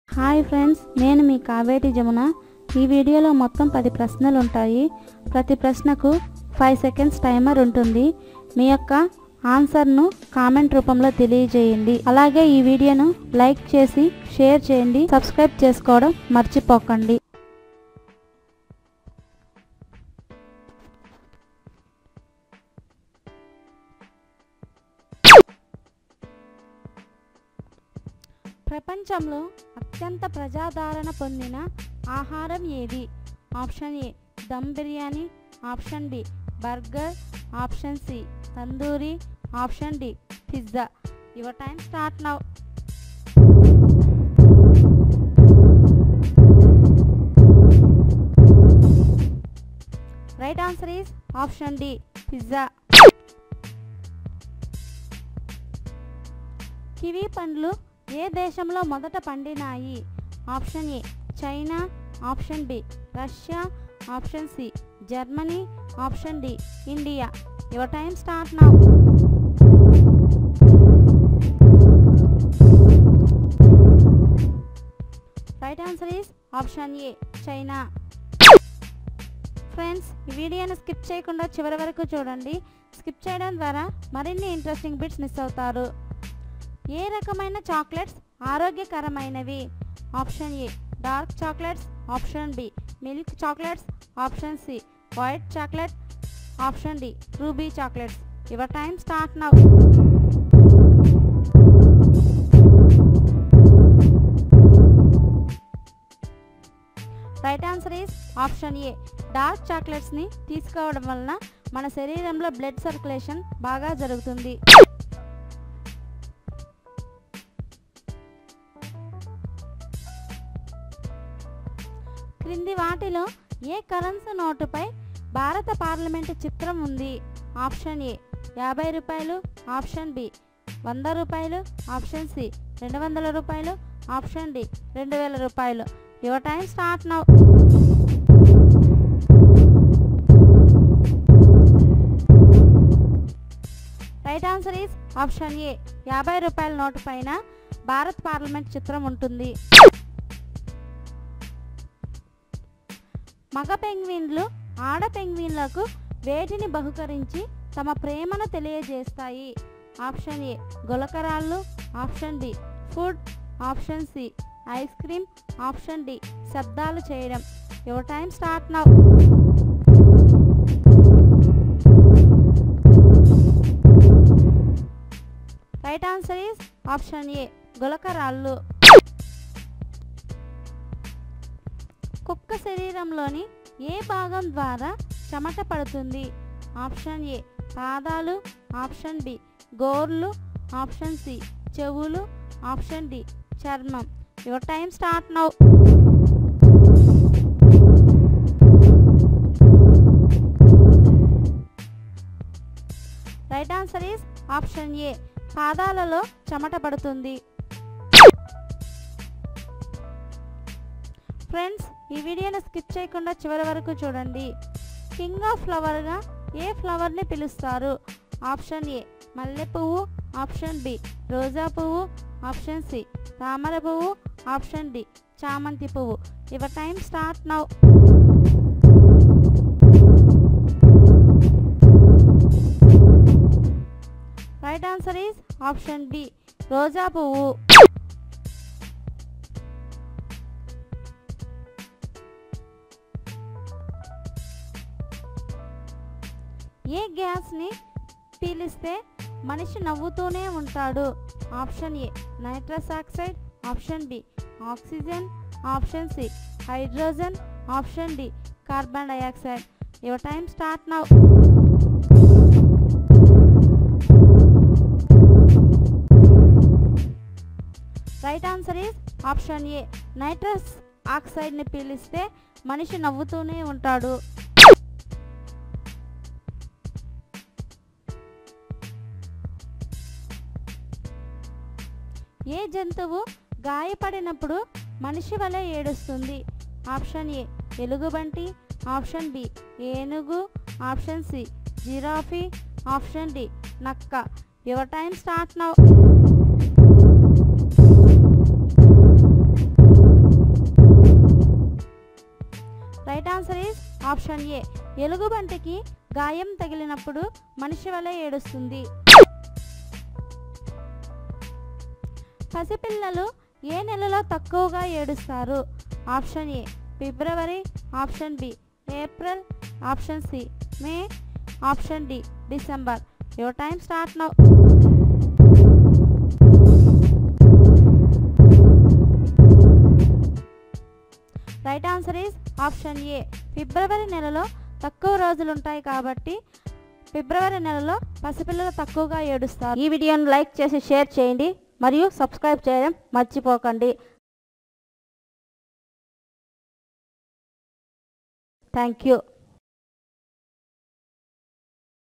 hi friends నేను మీ కావేటి జమున ఈ వీడియోలో మొత్తం పది ప్రశ్నలు ఉంటాయి ప్రతి ప్రశ్నకు ఫైవ్ సెకండ్స్ టైమర్ ఉంటుంది మీ యొక్క ఆన్సర్ను కామెంట్ రూపంలో తెలియజేయండి అలాగే ఈ వీడియోను లైక్ చేసి షేర్ చేయండి సబ్స్క్రైబ్ చేసుకోవడం మర్చిపోకండి ప్రపంచంలో అత్యంత ప్రజాదరణ పొందిన ఆహారం ఏది option A dum biryani option B burger option C tandoori option D pizza your time start now right answer is option D pizza kiwi పండ్లు ఏ దేశంలో మొదట పండినాయి option A China option B Russia option C Germany option D India your time start now right answer is option A China friends ఈ వీడియోని skip చేయకుండా చివరి వరకు చూడండి స్కిప్ చేయడం ద్వారా మరిన్ని ఇంట్రెస్టింగ్ బిట్స్ మిస్ అవుతారు ఏ రకమైన చాక్లెట్స్ ఆరోగ్యకరమైనవి option A dark chocolates option B milk chocolates option C white chocolate option D ruby chocolates your time start now right answer is option A dark చాక్లెట్స్ని తీసుకోవడం వలన మన శరీరంలో బ్లడ్ సర్క్యులేషన్ బాగా జరుగుతుంది క్రింది వాటిలో ఏ కరెన్సీ నోటుపై భారత పార్లమెంటు చిత్రం ఉంది ఆప్షన్ ఏ యాభై రూపాయలు ఆప్షన్ బి వంద రూపాయలు ఆప్షన్ సి రెండు వందల రూపాయలు ఆప్షన్ డి రెండు వేల రూపాయలు your time start now right answer is option A యాభై రూపాయల నోటు పైన భారత్ పార్లమెంట్ చిత్రం ఉంటుంది మగ పెంగ్విన్లు ఆడ పెంగ్విన్లకు వేటిని బహుకరించి తమ ప్రేమను తెలియజేస్తాయి ఆప్షన్ ఏ గులకరాళ్ళు option D food option C ice cream option D శబ్దాలు చేయడం your time start now right answer is option A గులకరాళ్ళు కుక్క శరీరంలోని ఏ భాగం ద్వారా చెమట పడుతుంది ఆప్షన్ ఏ పాదాలు ఆప్షన్ బి గోర్లు ఆప్షన్ సి చెవులు ఆప్షన్ డి చర్మం your time start now right answer is option A పాదాలలో చెమట పడుతుంది ఫ్రెండ్స్ ఈ వీడియోని స్కిప్ చేయకుండా చివరి వరకు చూడండి కింగ్ ఆఫ్ ఫ్లవర్గా ఏ ఫ్లవర్ని పిలుస్తారు ఆప్షన్ ఏ మల్లె పువ్వు ఆప్షన్ బి రోజా పువ్వు ఆప్షన్ సి తామర పువ్వు ఆప్షన్ డి చామంతి పువ్వు your time start now right answer is option B రోజా పువ్వు ఏ గ్యాస్ని పీలిస్తే మనిషి నవ్వుతూనే ఉంటాడు option A nitrous oxide option B oxygen option C hydrogen option D carbon dioxide your time start now right answer is option A nitrous ఆక్సైడ్ని పీలిస్తే మనిషి నవ్వుతూనే ఉంటాడు ఏ జంతువు గాయపడినప్పుడు మనిషి వలె ఏడుస్తుంది ఆప్షన్ ఏ ఎలుగుబంటి ఆప్షన్ బి ఏనుగు option C giraffe option D నక్క your time start now option A ఎలుగుబంటికి గాయం తగిలినప్పుడు మనిషి వలె ఏడుస్తుంది పసిపిల్లలు ఏ నెలలో తక్కువగా ఏడుస్తారు option A February option B April option C May option D December your time start now right answer is option A February నెలలో తక్కువ రోజులు ఉంటాయి కాబట్టి ఫిబ్రవరి నెలలో పసిపిల్లలు తక్కువగా ఏడుస్తారు ఈ వీడియోను లైక్ చేసి షేర్ చేయండి మరియు సబ్స్క్రైబ్ చేయడం మర్చిపోకండి థ్యాంక్ యూ